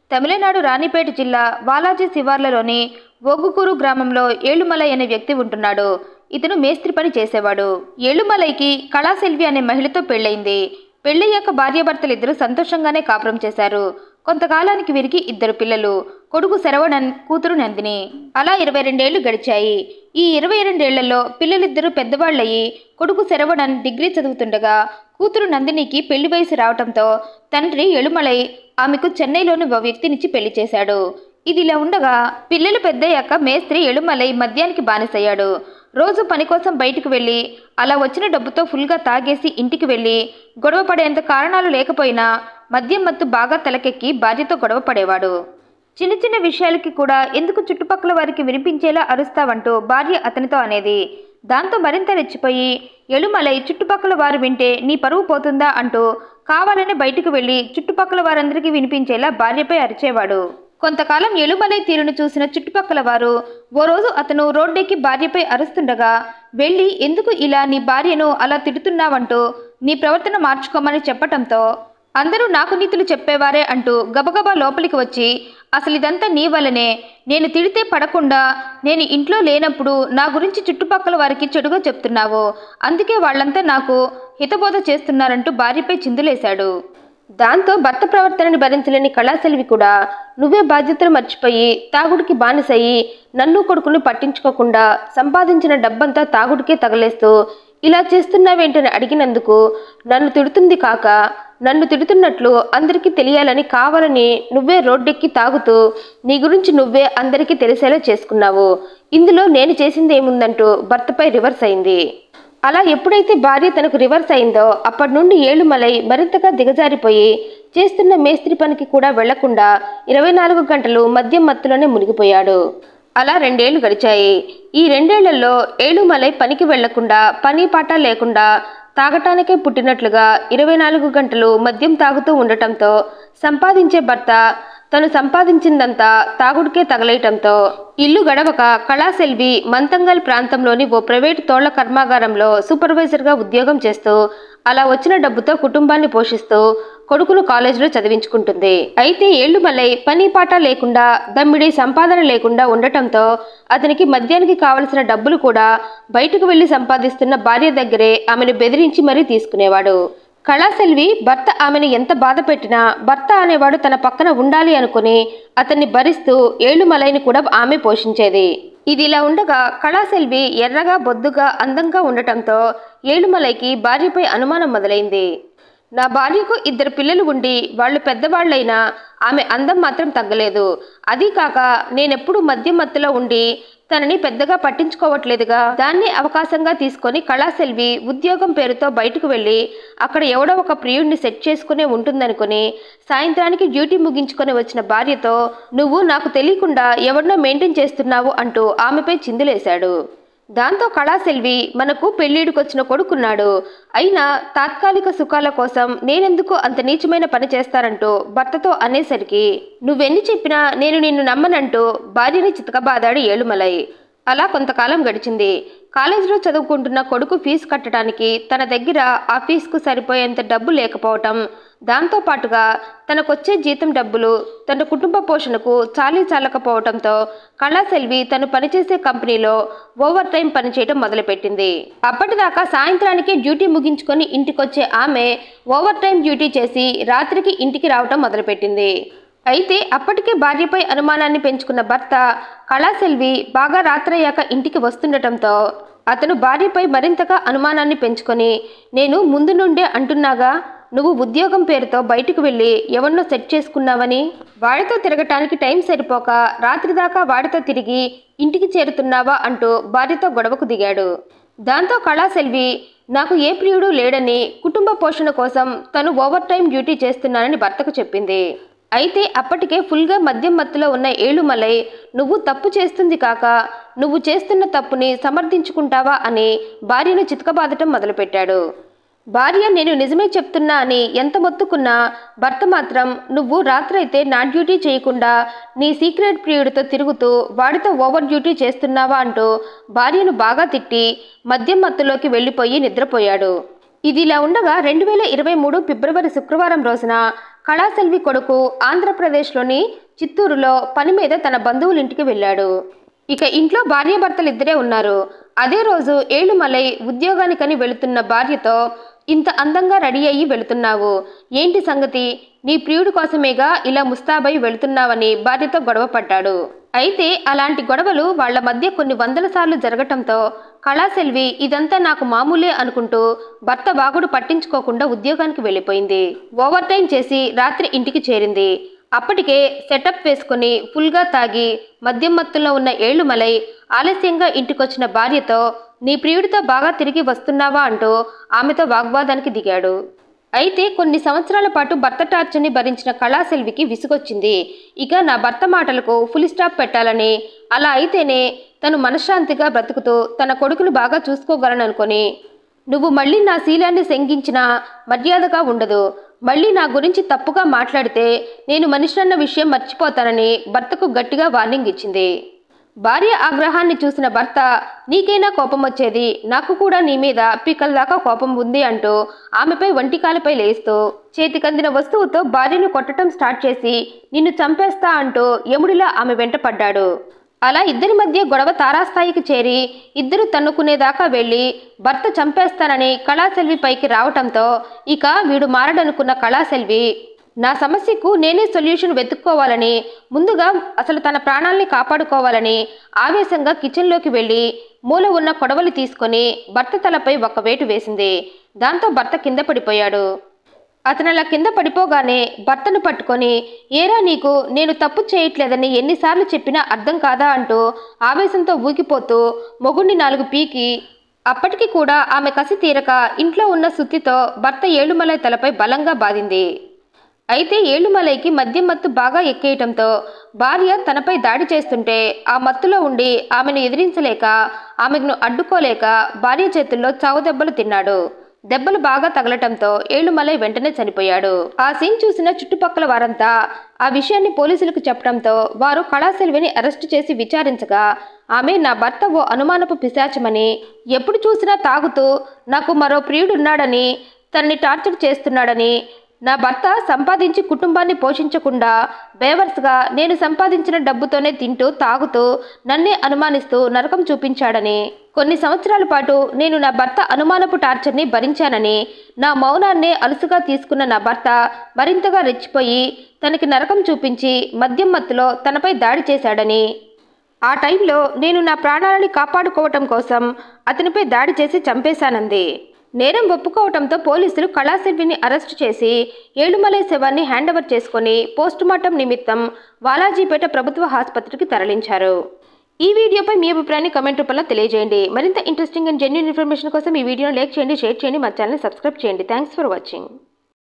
తమిళనాడు రాణిపేట జిల్లా వాలాజీ శివార్లలోని ఒగ్గుకూరు గ్రామంలో ఏಳುమలై అనే వ్యక్తి ఉంటున్నాడు ఇతను మేస్త్రి పని చేసేవాడు ఏಳುమలైకి కళాశెల్వి అనే మహిళతో పెళ్ళయింది పెళ్ళయ్యాక భార్యాభర్తలిద్దరూ సంతోషంగానే కాపురం చేశారు కొంతకాలానికి వీరికి ఇద్దరు పిల్లలు కొడుకు శరవణన్ కూతురు నందిని అలా ఇరవై రెండేళ్లు గడిచాయి ఈ ఇరవై రెండేళ్లలో పిల్లలిద్దరూ పెద్దవాళ్ళయి కొడుకు శరవణన్ డిగ్రీ చదువుతుండగా కూతురు నందినికి పెళ్లి వయసు రావటంతో తండ్రి ఎలుమలై ఆమెకు చెన్నైలోని ఓ వ్యక్తినిచ్చి పెళ్లి చేశాడు ఇది ఇలా ఉండగా పిల్లలు పెద్దయ్యాక మేస్త్రి ఎలుమలై మద్యానికి బానిసయ్యాడు రోజు పని కోసం బయటికి వెళ్ళి అలా వచ్చిన డబ్బుతో ఫుల్గా తాగేసి ఇంటికి వెళ్ళి గొడవ పడేంత కారణాలు లేకపోయినా మద్యం మత్తు బాగా తలకెక్కి భార్యతో గొడవ పడేవాడు చిన్న చిన్న విషయాలకి కూడా ఎందుకు చుట్టుపక్కల వారికి వినిపించేలా అరుస్తావంటూ భార్య అతనితో అనేది దాంతో మరింత రెచ్చిపోయి ఎలుమలై చుట్టుపక్కల వారు వింటే నీ పరువు పోతుందా అంటూ కావాలని బయటికి వెళ్ళి చుట్టుపక్కల వారందరికీ వినిపించేలా భార్యపై అరిచేవాడు కొంతకాలం ఎలుమలై తీరును చూసిన చుట్టుపక్కల వారు ఓ రోజు అతను రోడ్డెక్కి భార్యపై అరుస్తుండగా వెళ్ళి ఎందుకు ఇలా నీ భార్యను అలా తిడుతున్నావంటూ నీ ప్రవర్తన మార్చుకోమని చెప్పటంతో అందరూ నాకు నీతులు చెప్పేవారే అంటూ గబగబా లోపలికి వచ్చి అసలు ఇదంతా నీ వల్లనే నేను తిడితే పడకుండా నేను ఇంట్లో లేనప్పుడు నా గురించి చుట్టుపక్కల వారికి చెడుగా చెప్తున్నావు అందుకే వాళ్ళంతా నాకు హితబోధ చేస్తున్నారంటూ భార్యపై చిందులేశాడు దాంతో భర్త ప్రవర్తనని భరించలేని కళాశెల్వి కూడా నువ్వే బాధ్యతలు మర్చిపోయి తాగుడికి బానిసయి నన్ను కొడుకుని పట్టించుకోకుండా సంపాదించిన డబ్బంతా తాగుడికే తగలేస్తూ ఇలా చేస్తున్నావేంటని అడిగినందుకు నన్ను తిడుతుంది కాక నన్ను తిడుతున్నట్లు అందరికీ తెలియాలని కావాలని నువ్వే రోడ్డెక్కి తాగుతూ నీ గురించి నువ్వే అందరికీ తెలిసేలా చేసుకున్నావు ఇందులో నేను చేసింది ఏముందంటూ భర్తపై రివర్స్ అయింది అలా ఎప్పుడైతే భార్య తనకు రివర్స్ అయిందో అప్పటి నుండి ఏಳುమలై మరింతగా దిగజారిపోయి చేస్తున్న మేస్త్రి పనికి కూడా వెళ్లకుండా ఇరవై నాలుగు గంటలు మద్యం మత్తులోనే మునిగిపోయాడు అలా రెండేళ్లు గడిచాయి ఈ రెండేళ్లలో ఏಳುమలై పనికి వెళ్లకుండా పని పాట లేకుండా తాగటానికే పుట్టినట్లుగా ఇరవై నాలుగు గంటలు మద్యం తాగుతూ ఉండటంతో సంపాదించే భర్త తను సంపాదించిందంతా తాగుడికే తగలేయటంతో ఇల్లు గడవక కళాశెల్వి మంతంగల్ ప్రాంతంలోని ఓ ప్రైవేటు తోళ్ల కర్మాగారంలో సూపర్వైజర్గా ఉద్యోగం చేస్తూ అలా వచ్చిన డబ్బుతో కుటుంబాన్ని పోషిస్తూ కొడుకును కాలేజీలో చదివించుకుంటుంది అయితే ఏళ్లుమల్లై పని పాట లేకుండా దమ్మిడి సంపాదన లేకుండా ఉండటంతో అతనికి మద్యానికి కావలసిన డబ్బులు కూడా బయటకు వెళ్లి సంపాదిస్తున్న భార్య దగ్గరే ఆమెను బెదిరించి మరీ తీసుకునేవాడు కళాశెల్వి భర్త ఆమెను ఎంత బాధ పెట్టినా భర్త అనేవాడు తన పక్కన ఉండాలి అనుకుని అతన్ని భరిస్తూ ఏಳುమలైని కూడా ఆమె పోషించేది ఇది ఇలా ఉండగా కళాశెల్వి ఎర్రగా బొద్దుగా అందంగా ఉండటంతో ఏಳುమలైకి భార్యపై అనుమానం మొదలైంది నా భార్యకు ఇద్దరు పిల్లలు ఉండి వాళ్ళు పెద్దవాళ్ళైనా ఆమె అందం మాత్రం తగ్గలేదు అదీ కాక నేనెప్పుడు మద్యం మత్తులో ఉండి తనని పెద్దగా పట్టించుకోవట్లేదుగా దాన్ని అవకాశంగా తీసుకొని కళాశెల్వి ఉద్యోగం పేరుతో బయటకు వెళ్ళి అక్కడ ఎవడో ఒక ప్రియుడిని సెట్ చేసుకునే ఉంటుందనుకుని సాయంత్రానికి డ్యూటీ ముగించుకొని వచ్చిన భార్యతో నువ్వు నాకు తెలియకుండా ఎవరినో మెయింటైన్ చేస్తున్నావు అంటూ ఆమెపై చిందులేశాడు దాంతో కళాశెల్వి మనకు పెళ్ళిడికొచ్చిన కొడుకున్నాడు అయినా తాత్కాలిక సుఖాల కోసం నేనెందుకు అంత నీచమైన పని చేస్తానంటూ భర్తతో అనేసరికి నువ్వెన్ని చెప్పినా నేను నిన్ను నమ్మనంటూ భార్యని చితకబాదాడు ఏಳುమలై అలా కొంతకాలం గడిచింది కాలేజీలో చదువుకుంటున్న కొడుకు ఫీజు కట్టడానికి తన దగ్గర ఆ ఫీజుకు సరిపోయేంత డబ్బు లేకపోవటం దాంతో పాటుగా తనకొచ్చే జీతం డబ్బులు తన కుటుంబ పోషణకు చాలీ చాలకపోవడంతో కళాశెల్వి తను పనిచేసే కంపెనీలో ఓవర్ టైం పనిచేయడం మొదలుపెట్టింది అప్పటిదాకా సాయంత్రానికి డ్యూటీ ముగించుకొని ఇంటికొచ్చే ఆమె ఓవర్ టైం డ్యూటీ చేసి రాత్రికి ఇంటికి రావటం మొదలుపెట్టింది అయితే అప్పటికే భార్యపై అనుమానాన్ని పెంచుకున్న భర్త కళాశెల్వి బాగా రాత్రయ్యాక ఇంటికి వస్తుండటంతో అతను భార్యపై మరింతగా అనుమానాన్ని పెంచుకొని నేను ముందు నుండే అంటున్నాగా నువ్వు ఉద్యోగం పేరుతో బయటకు వెళ్ళి ఎవరినో సెట్ చేసుకున్నావని వాడితో తిరగటానికి టైం సరిపోక రాత్రి దాకా వాడితో తిరిగి ఇంటికి చేరుతున్నావా అంటూ భార్యతో గొడవకు దిగాడు దాంతో కళాశెల్వి నాకు ఏ ప్రియుడు లేడని కుటుంబ పోషణ కోసం తను ఓవర్ టైం డ్యూటీ చేస్తున్నానని భర్తకు చెప్పింది అయితే అప్పటికే ఫుల్గా మద్యం మత్తులో ఉన్న ఏಳುమలై నువ్వు తప్పు చేస్తుంది కాక నువ్వు చేస్తున్న తప్పుని సమర్థించుకుంటావా అని భార్యను చితకబాదటం మొదలుపెట్టాడు భార్య నేను నిజమే చెప్తున్నా అని ఎంత మొత్తుకున్నా భర్త మాత్రం నువ్వు రాత్రైతే నా డ్యూటీ చేయకుండా నీ సీక్రెట్ ప్రియుడితో తిరుగుతూ వాడితో ఓవర్ డ్యూటీ చేస్తున్నావా అంటూ భార్యను బాగా తిట్టి మద్యం మత్తులోకి వెళ్ళిపోయి నిద్రపోయాడు ఇది ఇలా ఉండగా రెండు వేల ఇరవై మూడు ఫిబ్రవరి శుక్రవారం రోజున కళాసెల్వి కొడుకు ఆంధ్రప్రదేశ్లోని చిత్తూరులో పని మీద తన బంధువుల ఇంటికి వెళ్ళాడు ఇక ఇంట్లో భార్యాభర్తలు ఇద్దరే ఉన్నారు అదే రోజు ఏಳುమలై ఉద్యోగానికని వెళుతున్న భార్యతో ఇంత అందంగా రెడీ అయ్యి వెళుతున్నావు ఏంటి సంగతి నీ ప్రియుడి కోసమేగా ఇలా ముస్తాబై వెళుతున్నావని భార్యతో గొడవ పడ్డాడు అయితే అలాంటి గొడవలు వాళ్ళ మధ్య కొన్ని వందల సార్లు జరగటంతో కళాసెల్వి ఇదంతా నాకు మామూలే అనుకుంటూ భర్త బాగుడు పట్టించుకోకుండా ఉద్యోగానికి వెళ్ళిపోయింది ఓవర్ టైం చేసి రాత్రి ఇంటికి చేరింది అప్పటికే సెటప్ వేసుకుని ఫుల్గా తాగి మద్యం మత్తులో ఉన్న ఏళ్లుమలై ఆలస్యంగా ఇంటికొచ్చిన భార్యతో నీ ప్రియుడితో బాగా తిరిగి వస్తున్నావా అంటూ ఆమెతో వాగ్వాదానికి దిగాడు అయితే కొన్ని సంవత్సరాల పాటు భర్త టార్చర్ని భరించిన కళాశెల్వికి విసుగొచ్చింది ఇక నా భర్త మాటలకు ఫుల్ స్టాప్ పెట్టాలని అలా అయితేనే తను మనశ్శాంతిగా బ్రతుకుతూ తన కొడుకును బాగా చూసుకోగలననుకొని నువ్వు మళ్ళీ నా శీలాన్ని శంకించినా మర్యాదగా ఉండదు మళ్ళీ నా గురించి తప్పుగా మాట్లాడితే నేను మనిషినన్న విషయం మర్చిపోతానని భర్తకు గట్టిగా వార్నింగ్ ఇచ్చింది భార్య ఆగ్రహాన్ని చూసిన భర్త నీకైనా కోపం వచ్చేది నాకు కూడా నీ మీద పీకల దాకా కోపం ఉంది అంటూ ఆమెపై వంటికాలపై లేస్తూ చేతికందిన వస్తువుతో భార్యను కొట్టడం స్టార్ట్ చేసి నిన్ను చంపేస్తా అంటూ యముడిలా ఆమె వెంట పడ్డాడు అలా ఇద్దరి మధ్య గొడవ తారాస్థాయికి చేరి ఇద్దరు తన్నుకునేదాకా వెళ్ళి భర్త చంపేస్తానని కళాశెల్వి పైకి రావటంతో ఇక వీడు మారడనుకున్న కళాశెల్వి నా సమస్యకు నేనే సొల్యూషన్ వెతుక్కోవాలని ముందుగా అసలు తన ప్రాణాల్ని కాపాడుకోవాలని ఆవేశంగా కిచెన్లోకి వెళ్ళి మూల ఉన్న కొడవలి తీసుకొని భర్త తలపై ఒక వేటు వేసింది దాంతో భర్త కింద పడిపోయాడు అతను అలా కింద పడిపోగానే భర్తను పట్టుకొని ఏరా నీకు నేను తప్పు చేయట్లేదని ఎన్నిసార్లు చెప్పినా అర్థం కాదా అంటూ ఆవేశంతో ఊగిపోతూ మొగుణ్ణి నాలుగు పీకి అప్పటికి కూడా ఆమె కసి తీరక ఇంట్లో ఉన్న సుత్తితో భర్త ఏಳುమలై తలపై బలంగా బాధింది అయితే ఏಳುమలైకి మద్యం మత్తు బాగా ఎక్కేయటంతో భార్య తనపై దాడి చేస్తుంటే ఆ మత్తులో ఉండి ఆమెను ఎదిరించలేక ఆమెను అడ్డుకోలేక భార్య చేతుల్లో చావు దెబ్బలు తిన్నాడు దెబ్బలు బాగా తగలటంతో ఏಳುమలై వెంటనే చనిపోయాడు ఆ సీన్ చూసిన చుట్టుపక్కల వారంతా ఆ విషయాన్ని పోలీసులకు చెప్పడంతో వారు కళాశెల్విని అరెస్టు చేసి విచారించగా ఆమె నా భర్త ఓ అనుమానపు పిశాచమని ఎప్పుడు చూసినా తాగుతూ నాకు మరో ప్రియుడున్నాడని తనని టార్చర్ చేస్తున్నాడని నా భర్త సంపాదించి కుటుంబాన్ని పోషించకుండా బేవర్స్గా నేను సంపాదించిన డబ్బుతోనే తింటూ తాగుతూ నన్నే అనుమానిస్తూ నరకం చూపించాడని కొన్ని సంవత్సరాల పాటు నేను నా భర్త అనుమానపు టార్చర్ని భరించానని నా మౌనాన్నే అలుసుగా తీసుకున్న నా భర్త మరింతగా రెచ్చిపోయి తనకి నరకం చూపించి మద్యం మత్తులో తనపై దాడి చేశాడని ఆ టైంలో నేను నా ప్రాణాలని కాపాడుకోవటం కోసం అతనిపై దాడి చేసి చంపేశానంది నేరం ఒప్పుకోవటంతో పోలీసులు కళాశిల్విని అరెస్టు చేసి ఏడుమలై శవాన్ని హ్యాండఓవర్ చేసుకుని పోస్టుమార్టం నిమిత్తం వాలాజీపేట ప్రభుత్వ ఆసుపత్రికి తరలించారు ఈ వీడియోపై మీ అభిప్రాయాన్ని కమెంట్ రూపంలో తెలియజేయండి మరింత ఇంట్రెస్టింగ్ అండ్ జెన్యున్ ఇన్ఫర్మేషన్ కోసం ఈ వీడియోని లైక్ చేయండి షేర్ చేయండి మా ఛానల్ సబ్స్క్రైబ్ చేయండి థ్యాంక్స్ ఫర్ వాచింగ్